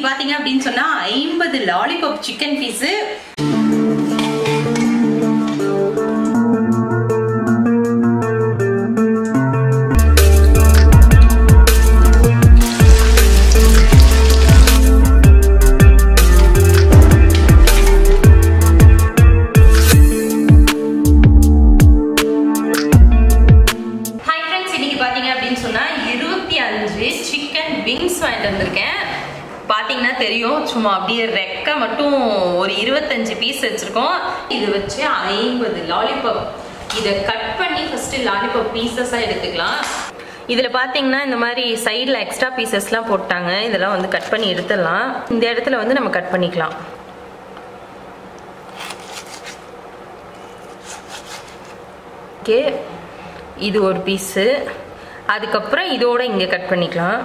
இன்னைக்கு பாத்தீங்க அப்படின்னு சொன்னா ஐம்பது lollipop chicken piece hi friends இன்னைக்கு பாத்தீங்க அப்படின்னு சொன்னா இருபத்தி அஞ்சு சிக்கன் விங்ஸ் வாங்கிட்டு வந்திருக்கேன் பாத்தீங்கன்னா தெரியும் சும்மா அப்படியே ரெக்க மட்டும் ஒரு இருபத்தஞ்சு பீஸ் வச்சிருக்கோம் இது வச்சு ஐம்பது லாலிபாப் இதை கட் பண்ணி ஃபர்ஸ்ட் லாலிபாப் பீசஸாக எடுத்துக்கலாம் இதில் பார்த்தீங்கன்னா இந்த மாதிரி சைடில் எக்ஸ்ட்ரா பீசஸ்லாம் போட்டாங்க இதெல்லாம் வந்து கட் பண்ணி எடுத்துடலாம் இந்த இடத்துல வந்து நம்ம கட் பண்ணிக்கலாம் ஓகே இது ஒரு பீஸு அதுக்கப்புறம் இதோட இங்கே கட் பண்ணிக்கலாம்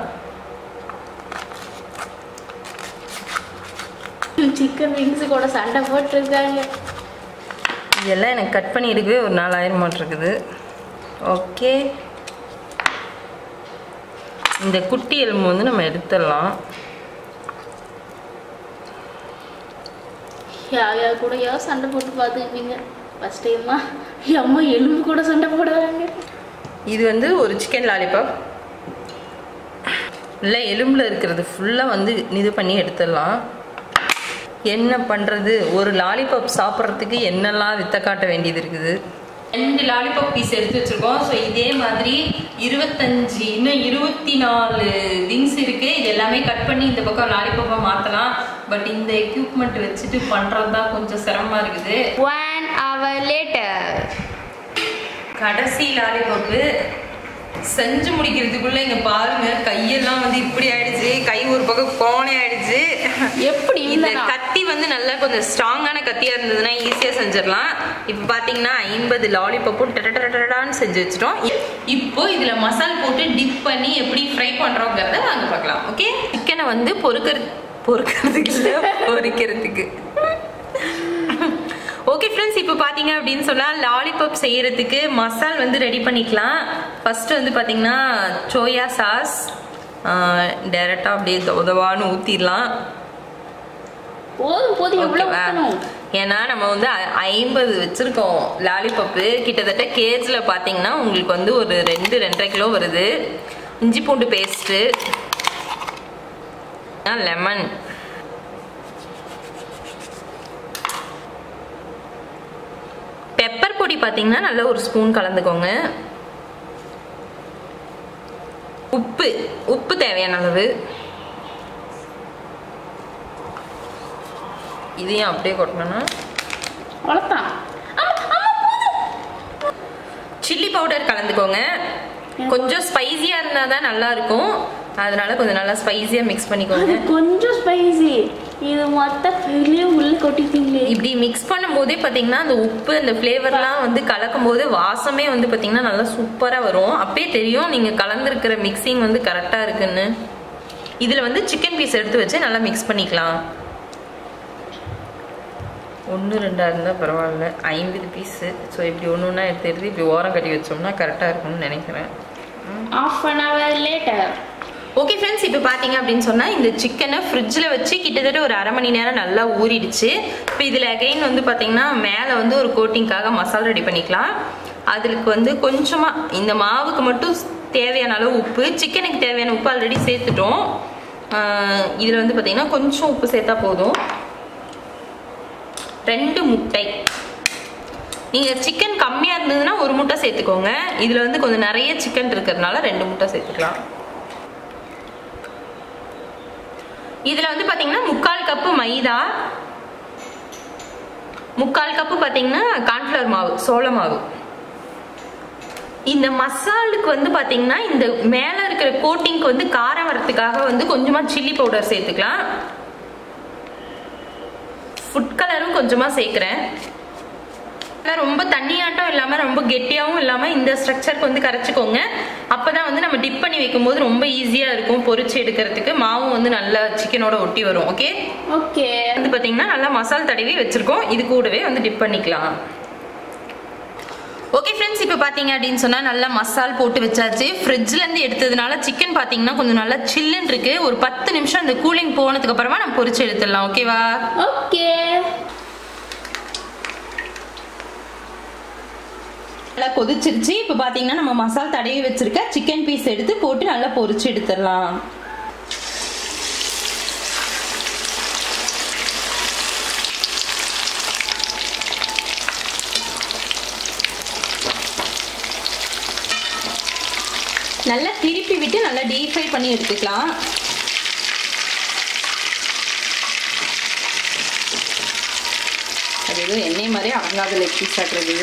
சிக்கன் விங்ஸ் கூட சண்டை போட்டிருக்காங்க இதெல்லாம் எனக்கு கட் பண்ணியிருக்கு ஒரு நாலாயிரம் மாட்டு இருக்குது ஓகே இந்த குட்டி எலும்பு வந்து நம்ம எடுத்துடலாம் யார் யார் கூடயோ சண்டை போட்டு பார்த்துக்குவீங்க ஃபஸ்ட் டைமா அம்மா எலும்பு கூட சண்டை போடுறாங்க இது வந்து ஒரு சிக்கன் லாலிபாப் இல்லை எலும்புல இருக்கிறது ஃபுல்லாக வந்து இது பண்ணி எடுத்துடலாம் என்ன பண்ணுறது ஒரு லாலிபாப் சாப்பிட்றதுக்கு என்னெல்லாம் வித்த காட்ட வேண்டியது இருக்குது ரெண்டு லாலிபாப் பீஸ் எடுத்து வச்சிருக்கோம் ஸோ இதே மாதிரி இருபத்தஞ்சு இன்னும் இருபத்தி நாலு விங்ஸ் இருக்கு இது எல்லாமே கட் பண்ணி இந்த பக்கம் லாலிபாப்பாக மாற்றலாம் பட் இந்த எக்யூப்மெண்ட் வச்சுட்டு பண்ணுறது தான் கொஞ்சம் சிரமமாக இருக்குது ஒன் அவர் லேட்டர் கடைசி லாலிபாப்பு செஞ்சு முடிக்கிறதுக்குள்ள இங்க பாருங்க கையெல்லாம் வந்து இப்படி ஆயிடுச்சு கை ஒரு பக்கம் கோணை ஆயிடுச்சு எப்படி இந்த இல்லைனா? கத்தி வந்து நல்லா கொஞ்சம் ஸ்ட்ராங்கான கத்தியா இருந்ததுன்னா ஈஸியா செஞ்சிடலாம் இப்போ பாத்தீங்கன்னா ஐம்பது லாலிபப்பும் டடான்னு செஞ்சு வச்சிட்டோம் இ- இப்போ இதுல மசால் போட்டு டிப் பண்ணி எப்படி ஃப்ரை பண்றோங்கிறத வாங்க பார்க்கலாம் ஓகே சிக்கனை வந்து பொறுக்கிறது பொறுக்கிறதுக்கு இல்ல பொரிக்கிறதுக்கு ஓகே ஃப்ரெண்ட்ஸ் இப்போ பார்த்தீங்க அப்படின்னு சொன்னால் லாலிபாப் செய்யறதுக்கு மசால் வந்து ரெடி பண்ணிக்கலாம் ஃபர்ஸ்ட் வந்து பார்த்தீங்கன்னா சோயா சாஸ் டேரெக்டாக அப்படியே உதவான்னு ஊற்றிடலாம் போதும் போதும் எவ்வளோ ஓகேவா ஊற்றணும் ஏன்னா நம்ம வந்து ஐ- ஐம்பது வச்சிருக்கோம் லாலிபப்பு கிட்டத்தட்ட கேஜில் பார்த்தீங்கன்னா உங்களுக்கு வந்து ஒரு ரெண்டு ரெண்டரை கிலோ வருது இஞ்சி பூண்டு பேஸ்ட்டு லெமன் பெப்பர் பொடி பார்த்தீங்கன்னா நல்ல ஒரு ஸ்பூன் கலந்துக்கோங்க உப்பு உப்பு தேவையான அளவு இதையும் அப்படியே கொட்டணும்னா அவ்வளோதான் சில்லி பவுடர் கலந்துக்கோங்க கொஞ்சம் ஸ்பைசியா இருந்தா தான் நல்லா இருக்கும் அதனால கொஞ்சம் நல்லா ஸ்பைசியா மிக்ஸ் பண்ணிக்கோங்க அது கொஞ்சம் ஸ்பைசி இது மொத்த வெளியே உள்ள கொட்டிட்டீங்களே இப்படி மிக்ஸ் பண்ணும்போதே பாத்தீங்கன்னா அந்த உப்பு அந்த ஃப்ளேவர்லாம் வந்து கலக்கும் போது வாசமே வந்து பாத்தீங்கன்னா நல்லா சூப்பரா வரும் அப்பயே தெரியும் நீங்க கலந்துருக்கிற மிக்சிங் வந்து கரெக்டா இருக்குன்னு இதுல வந்து சிக்கன் பீஸ் எடுத்து வச்சு நல்லா மிக்ஸ் பண்ணிக்கலாம் ஒன்று ரெண்டா இருந்தால் பரவாயில்ல ஐம்பது பீஸு ஸோ இப்படி ஒன்று ஒன்றா எடுத்து எடுத்து இப்படி ஓரம் கட்டி வச்சோம்னா கரெக்டாக இருக்கும்னு நினைக்கிறேன் half an hour later okay friends இப்போ பார்த்தீங்க அப்படின்னு சொன்னால் இந்த சிக்கனை ஃப்ரிட்ஜில் வச்சு கிட்டத்தட்ட ஒரு அரை மணி நேரம் நல்லா ஊறிடுச்சு இப்போ இதில் அகைன் வந்து பார்த்தீங்கன்னா மேலே வந்து ஒரு கோட்டிங்காக மசாலா ரெடி பண்ணிக்கலாம் அதுக்கு வந்து கொஞ்சமாக இந்த மாவுக்கு மட்டும் தேவையான அளவு உப்பு சிக்கனுக்கு தேவையான உப்பு ஆல்ரெடி சேர்த்துட்டோம் இதில் வந்து பார்த்தீங்கன்னா கொஞ்சம் உப்பு சேர்த்தா போதும் ரெண்டு முட்டை நீங்கள் சிக்கன் கம்மியாக இருந்ததுன்னா ஒரு முட்டை சேர்த்துக்கோங்க இதில் வந்து கொஞ்சம் நிறைய சிக்கன் இருக்கிறதுனால ரெண்டு முட்டை சேர்த்துக்கலாம் இதுல வந்து பாத்தீங்கன்னா முக்கால் கப்பு மைதா முக்கால் கப்பு பாத்தீங்கன்னா கார்ன்ஃபிளவர் மாவு சோள மாவு இந்த மசாலுக்கு வந்து பாத்தீங்கன்னா இந்த மேல இருக்கிற கோட்டிங்க்கு வந்து காரம் வரதுக்காக வந்து கொஞ்சமா சில்லி பவுடர் சேர்த்துக்கலாம் ஃபுட் கலரும் கொஞ்சமா சேர்க்கிறேன் ஆனா ரொம்ப தண்ணியாட்டம் இல்லாம ரொம்ப கெட்டியாவும் இல்லாம இந்த ஸ்ட்ரக்சருக்கு வந்து கரைச்சிக்கோங்க அப்பதான் வந்து நம்ம டிப் பண்ணி வைக்கும்போது ரொம்ப ஈஸியா இருக்கும் பொரிச்சு எடுக்கிறதுக்கு மாவும் வந்து நல்லா சிக்கனோட ஒட்டி வரும் ஓகே ஓகே வந்து பாத்தீங்கன்னா நல்லா மசால் தடவி வச்சிருக்கோம் இது கூடவே வந்து டிப் பண்ணிக்கலாம் ஓகே ஃப்ரெண்ட்ஸ் இப்போ பார்த்தீங்க அப்படின்னு சொன்னால் நல்லா மசால் போட்டு வச்சாச்சு ஃப்ரிட்ஜ்லேருந்து எடுத்ததுனால சிக்கன் பார்த்தீங்கன்னா கொஞ்சம் நல்லா சில்லுன்னு இருக்கு ஒரு பத்து நிமிஷம் அந்த கூலிங் போனதுக்கு அப்புறமா நம்ம பொரிச்சு எடுத்துடலாம் ஓகேவா ஓகே நல்லா கொதிச்சிருச்சு இப்போ பார்த்தீங்கன்னா நம்ம மசால் தடவி வச்சிருக்க சிக்கன் பீஸ் எடுத்து போட்டு நல்லா பொரிச்சு எடுத்துடலாம் நல்லா திருப்பி விட்டு நல்லா டீப் ஃப்ரை பண்ணி எடுத்துக்கலாம் அது எதுவும் எண்ணெய் மாதிரி அடங்காத லெக் பீஸ் ஆட்டுறது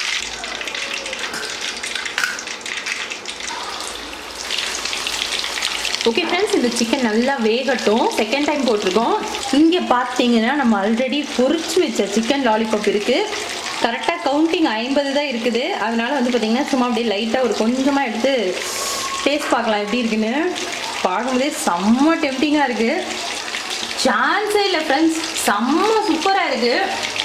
ஓகே ஃப்ரெண்ட்ஸ் இந்த சிக்கன் நல்லா வேகட்டும் செகண்ட் டைம் போட்டிருக்கோம் இங்கே பார்த்தீங்கன்னா நம்ம ஆல்ரெடி பொரிச்சு வச்ச சிக்கன் லாலிபாப் இருக்குது கரெக்டாக கவுண்டிங் ஐம்பது தான் இருக்குது அதனால வந்து பார்த்தீங்கன்னா சும்மா அப்படியே லைட்டாக ஒரு கொஞ்சமாக எடுத்து டேஸ்ட் பார்க்கலாம் எப்படி இருக்குன்னு பார்க்கும்போதே செம்ம டெம்டிங்காக இருக்குது சான்ஸே இல்லை ஃப்ரெண்ட்ஸ் செம்ம சூப்பராக இருக்குது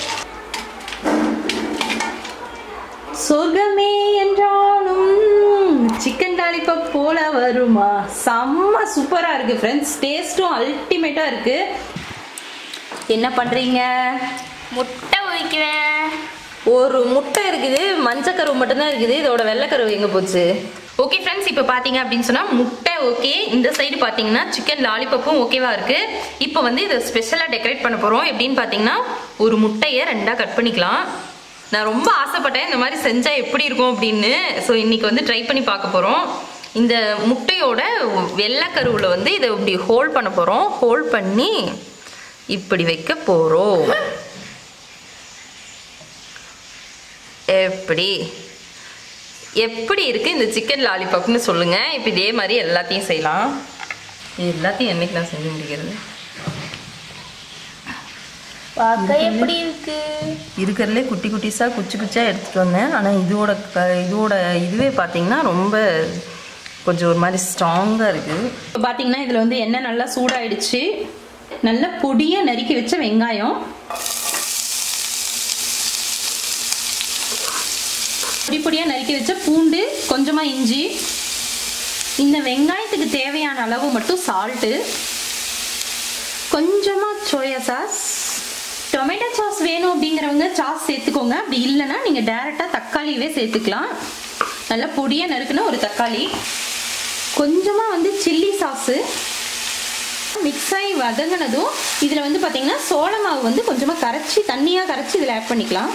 சொர்க்கமே என்றாலும் சிக்கன் லாலிபாப் போல வருமா செம்ம சூப்பரா இருக்கு ஃப்ரெண்ட்ஸ் டேஸ்ட்டும் அல்டிமேட்டா இருக்கு என்ன பண்றீங்க முட்டை உரிக்குவேன் ஒரு முட்டை இருக்குது மஞ்சக்கருவு மட்டும்தான் இருக்குது இதோட வெள்ளைக்கருவு எங்க போச்சு ஓகே ஃப்ரெண்ட்ஸ் இப்போ பார்த்தீங்க அப்படின்னு சொன்னால் முட்டை ஓகே இந்த சைடு பார்த்தீங்கன்னா சிக்கன் லாலிபப்பும் ஓகேவா இருக்கு இப்போ வந்து இதை ஸ்பெஷலாக டெக்கரேட் பண்ண போகிறோம் எப்படின்னு பார்த்தீங்கன்னா ஒரு முட்டையை ரெண்டாக கட் பண்ணிக்கலாம் நான் ரொம்ப ஆசைப்பட்டேன் இந்த மாதிரி செஞ்சால் எப்படி இருக்கும் அப்படின்னு ஸோ இன்னைக்கு வந்து ட்ரை பண்ணி பார்க்க போகிறோம் இந்த முட்டையோட வெள்ளைக்கருவில் வந்து இதை இப்படி ஹோல்ட் பண்ண போகிறோம் ஹோல்ட் பண்ணி இப்படி வைக்க போகிறோம் எப்படி எப்படி இருக்கு இந்த சிக்கன் லாலிபாப்னு சொல்லுங்க இப்போ இதே மாதிரி எல்லாத்தையும் செய்யலாம் இது எல்லாத்தையும் என்னைக்கு நான் செஞ்சு முடிக்கிறது பார்க்க எப்படி இருக்கு இருக்கிறதுலே குட்டி குட்டிஸாக குச்சி குச்சியாக எடுத்துகிட்டு வந்தேன் ஆனால் இதோட க இதோட இதுவே பார்த்தீங்கன்னா ரொம்ப கொஞ்சம் ஒரு மாதிரி ஸ்ட்ராங்காக இருக்குது இப்போ பார்த்தீங்கன்னா இதில் வந்து எண்ணெய் நல்லா சூடாயிடுச்சு நல்லா பொடியாக நறுக்கி வச்ச வெங்காயம் பொடி பொடியாக நறுக்கி வச்ச பூண்டு கொஞ்சமாக இஞ்சி இந்த வெங்காயத்துக்கு தேவையான அளவு மட்டும் சால்ட்டு கொஞ்சமாக சோயா சாஸ் டொமேட்டோ சாஸ் வேணும் அப்படிங்கிறவங்க சாஸ் சேர்த்துக்கோங்க அப்படி இல்லைன்னா நீங்கள் டேரெக்டாக தக்காளியவே சேர்த்துக்கலாம் நல்லா பொடியாக நறுக்குன ஒரு தக்காளி கொஞ்சமாக வந்து சில்லி சாஸு மிக்ஸ் ஆகி வதங்கினதும் இதில் வந்து பார்த்தீங்கன்னா சோள மாவு வந்து கொஞ்சமாக கரைச்சி தண்ணியாக கரைச்சி இதில் ஆட் பண்ணிக்கலாம்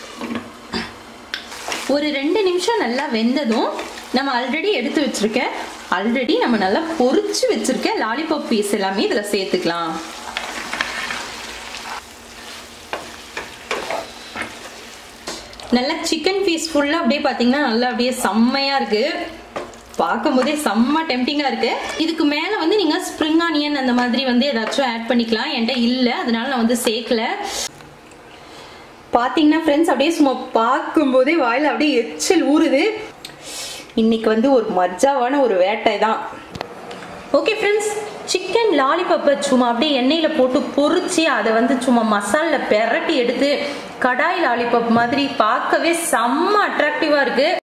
ஒரு ரெண்டு நிமிஷம் நல்லா வெந்ததும் நம்ம ஆல்ரெடி எடுத்து வச்சிருக்க ஆல்ரெடி நம்ம நல்லா பொரிச்சு வச்சிருக்க லாலிபாப் பீஸ் எல்லாமே இதில் சேர்த்துக்கலாம் நல்லா சிக்கன் பீஸ் ஃபுல்லாக அப்படியே பார்த்தீங்கன்னா நல்லா அப்படியே செம்மையாக இருக்கு பார்க்கும்போதே செம்ம டெம்டிங்காக இருக்கு இதுக்கு மேலே வந்து நீங்கள் ஸ்ப்ரிங் ஆனியன் அந்த மாதிரி வந்து ஏதாச்சும் ஆட் பண்ணிக்கலாம் என்கிட்ட இல்லை அதனால நான் வந்து சேர்க்கல பார்த்தீங்கன்னா ஃப்ரெண்ட்ஸ் அப்படியே சும்மா பார்க்கும்போதே வாயில் அப்படியே எச்சில் ஊறுது இன்னைக்கு வந்து ஒரு மஜாவான ஒரு வேட்டை தான் ஓகே ஃப்ரெண்ட்ஸ் சிக்கன் லாலிபப்பை சும்மா அப்படியே எண்ணெயில் போட்டு பொரிச்சு அதை வந்து சும்மா மசாலில் பெரட்டி எடுத்து கடாய் லாலிபப் மாதிரி பார்க்கவே செம்ம அட்ராக்டிவாக இருக்குது